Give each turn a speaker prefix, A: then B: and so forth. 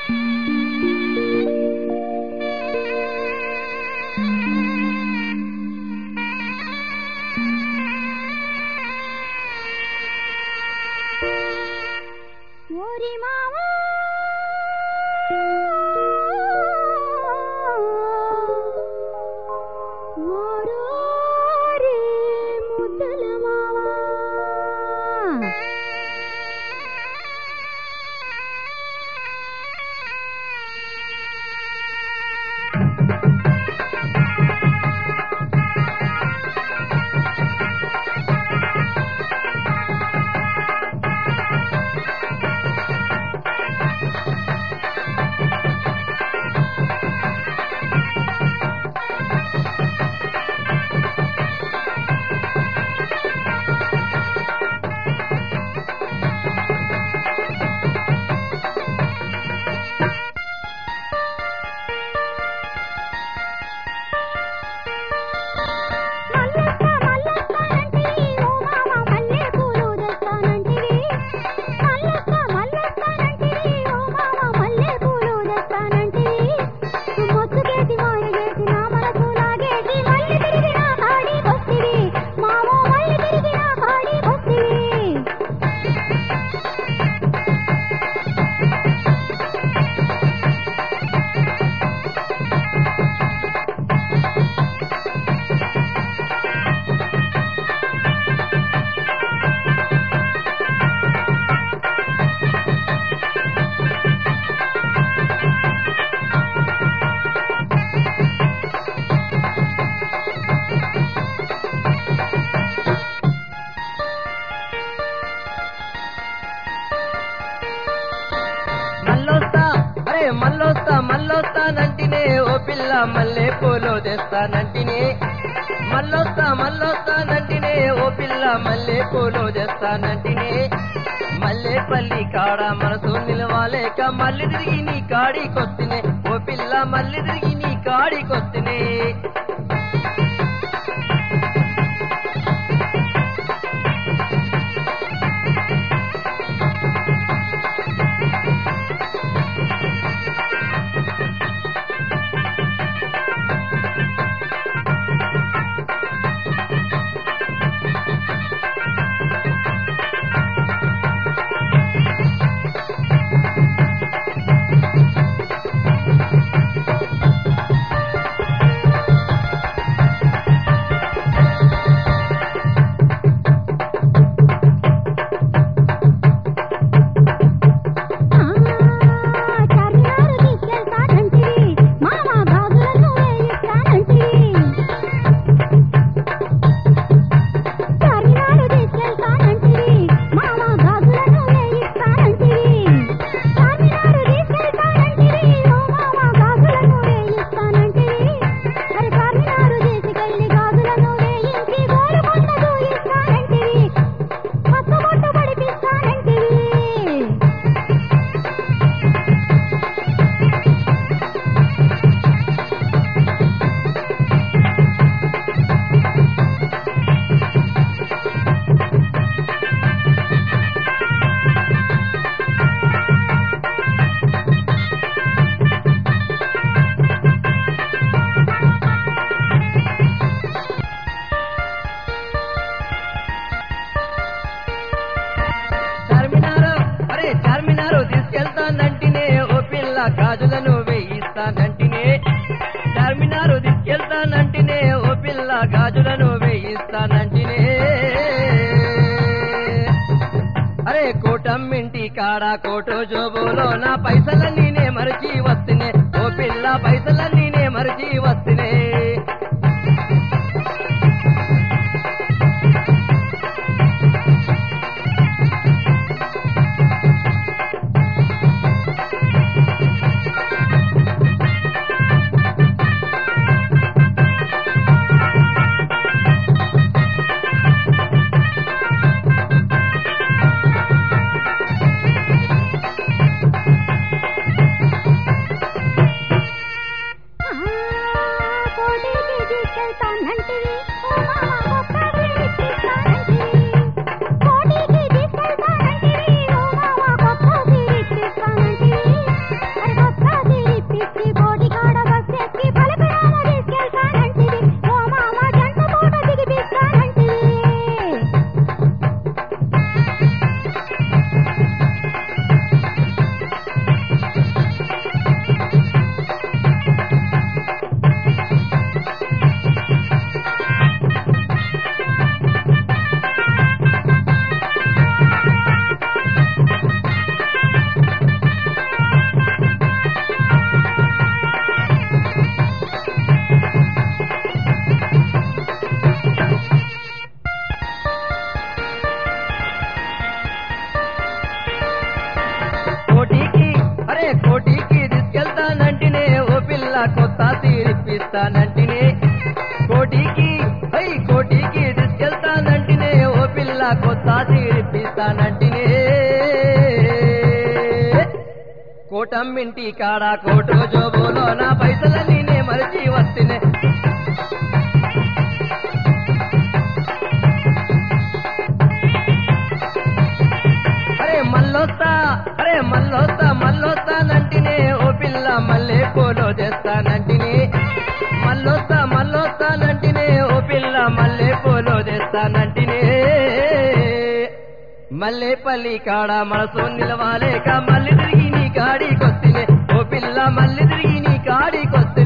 A: ఓరి మావా ఓరోరి ముద్దుల మావా మల్లొస్తా మల్లొస్తానంటివి ఓ మామ మల్లె పూలు తెస్తానంటివి మల్లొస్తా మల్లొస్తానంటివి ఓ మామ మల్లె పూలు తెస్తానంటివి మొత్తుకేసి మాయగేసి నా మనసు లాగేసి మళ్ళీ తిరిగి నా కాడికొస్తివి మావో మళ్ళీ తిరిగి నా కాడికొస్తివి
B: మల్లొస్తా అరే మల్లొస్తా మల్లొస్తానంటినే ఓ పిల్ల మల్లె పూలు తెస్తానంటినే మల్లొస్తా మల్లొస్తానంటినే ఓ పిల్ల మల్లె పూలు తెస్తానంటినే మల్లె పల్లి కాడ మనసు నిలవాలేక మళ్ళీ తిరిగి నీ కాడికొస్తినే ఓ పిల్ల మళ్ళీ తిరిగి నీ కాడికొస్తినే
A: ఆ చార్మినారు తీసుకెళ్తానంటివి మామ గాజులను వేయిస్తానంటివి చార్మినారు తీసుకెళ్తానంటివి మామ గాజులను వేయిస్తానంటివి చార్మినారు తీసుకెళ్తానంటివి ఓ మామ గాజులను వేయిస్తానంటివి అరే చార్మినారు తీసుకెళ్లి గాజులను వేయించి గోలుకొండ దూయిస్తానంటివి పచ్చబొట్టు పడిపిస్తానంటివి
B: చార్మినారు అరే చార్మినారు తీసుకెళ్తానంటినే ఓ పిల్ల గాజులను వేయిస్తానంటినే చార్మినారు తీసుకెళ్తానంటినే ఓ పిల్ల గాజులను వేయిస్తానంటినే అరే కోటమ్మింటి కాడ కోటో జోబులో నా పైసలన్నీ నే మరచి వస్తునే ఓ పిల్ల పైసలన్నీ నే మరచి వస్తునే
A: ఆ
B: కొత్త తీరిపిస్తానంటినే కోటికి హై కోటికి తీసుకెళ్తానంటినే ఓ పిల్ల కొత్త తీరిపిస్తానంటినే కోటమ్మింటి కాడ కోటు జోబులో నా పైసలన్నీ నే మరిచి వస్తేనే అరే మల్లొస్తా అరే మల్లొస్తా మల్లొస్తానంటినే ఓ పిల్ల మల్లె పూలు తెస్తానంటినే మల్లొస్తా మల్లొస్తానంటినే ఓ పిల్ల మల్లె పూలు తెస్తానంటినే మల్లెపల్లి కాడ మనసు నిలవాలేక మళ్ళీ తిరిగి నీ కాడికొస్తేనే ఓ పిల్ల మళ్ళీ తిరిగి నీ కాడికొస్తే